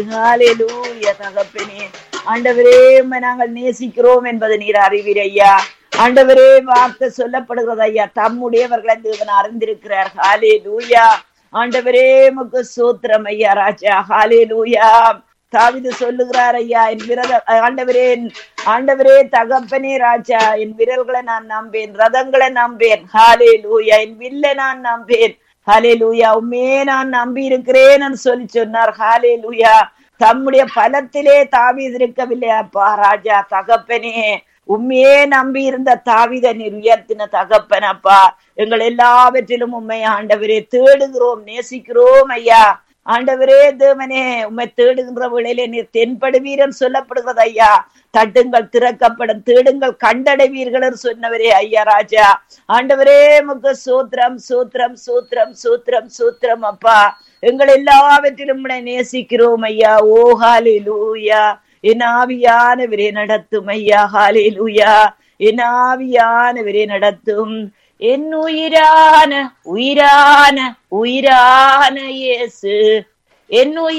ஹalleluya தகப்பனே ஆண்டவரே உம்மை நாங்கள் நேசிக்கிறோம் என்பது நீர் அறிவீர் ஐயா ஆண்டவரே வார்த்தை சொல்லப்படுகிறது ஐயா தம்முடையவர்களை தேவன் அறிந்திருக்கிறார் ஹாலே லூயா ஆண்டவரே முக்கு சூத்திரம் ஐயா ராஜா ஹாலே லூயா தாவிது சொல்லுகிறார் ஐயா என் விரத ஆண்டவரே ஆண்டவரே தகப்பனே ராஜா என் விரல்களை நான் நம்பேன் ரதங்களை நம்பேன் ஹாலே லூயா என் வில்லை நான் நம்பேன் ஹாலே லூயா உண்மையே நான் நம்பி இருக்கிறேன் சொல்லி சொன்னார் ஹாலே லூயா தம்முடைய பலத்திலே தாவீது இருக்கவில்லை அப்பா ராஜா தகப்பனே உண்மையே நம்பி இருந்த தாவித நீர் உயர்த்தின தகப்பன் அப்பா எங்கள் எல்லாவற்றிலும் உண்மை ஆண்டவரே தேடுகிறோம் நேசிக்கிறோம் ஐயா ஆண்டவரே தேவனே உண்மை தேடுகின்ற வேளையிலே நீர் தென்படுவீரன் சொல்லப்படுகிறது ஐயா தட்டுங்கள் திறக்கப்படும் தேடுங்கள் கண்டடைவீர்கள் சொன்னவரே ஐயா ராஜா ஆண்டவரே முக சூத்திரம் சூத்திரம் சூத்திரம் சூத்திரம் சூத்திரம் அப்பா எங்கள் எல்லாவற்றிலும் உம்மை நேசிக்கிறோம் ஐயா ஓ ஹாலே லூயா என் ஆவியானவரே நடத்தும் ஐயா ஹாலே லூயா என் ஆவியானவரே நடத்தும் என் உயிரான உயிரான உயிரான இயேசு என் உயிர்